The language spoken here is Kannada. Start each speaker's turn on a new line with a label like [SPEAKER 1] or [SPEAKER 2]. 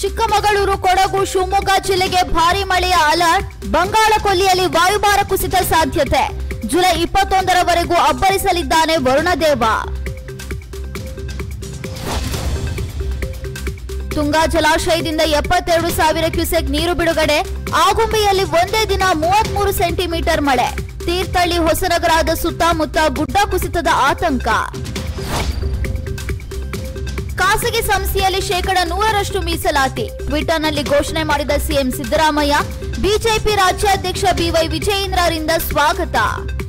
[SPEAKER 1] ಚಿಕ್ಕಮಗಳೂರು ಕೊಡಗು ಶಿವಮೊಗ್ಗ ಜಿಲ್ಲೆಗೆ ಭಾರಿ ಮಳೆಯ ಅಲರ್ಟ್ ಬಂಗಾಳ ಕೊಲ್ಲಿಯಲ್ಲಿ ವಾಯುಭಾರ ಕುಸಿತ ಸಾಧ್ಯತೆ ಜುಲೈ ಇಪ್ಪತ್ತೊಂದರವರೆಗೂ ಅಬ್ಬರಿಸಲಿದ್ದಾನೆ ವರುಣದೇವ ತುಂಗಾ ಜಲಾಶಯದಿಂದ ಎಪ್ಪತ್ತೆರಡು ಸಾವಿರ ಕ್ಯೂಸೆಕ್ ನೀರು ಬಿಡುಗಡೆ ಆಗುಂಬೆಯಲ್ಲಿ ಒಂದೇ ದಿನ ಮೂವತ್ಮೂರು ಸೆಂಟಿಮೀಟರ್ ಮಳೆ ತೀರ್ಥಹಳ್ಳಿ ಹೊಸನಗರದ ಸುತ್ತಮುತ್ತ ಗುಡ್ಡ ಕುಸಿತದ ಆತಂಕ ಖಾಸಗಿ ಸಂಸ್ಥೆಯಲ್ಲಿ ಶೇಕಡ ನೂರರಷ್ಟು ಮೀಸಲಾತಿ ಟ್ವಿಟರ್ನಲ್ಲಿ ಘೋಷಣೆ ಮಾಡಿದ ಸಿಎಂ ಸಿದ್ದರಾಮಯ್ಯ ಬಿಜೆಪಿ ರಾಜ್ಯಾಧ್ಯಕ್ಷ ಬಿವೈ ವಿಜಯೇಂದ್ರರಿಂದ ಸ್ವಾಗತ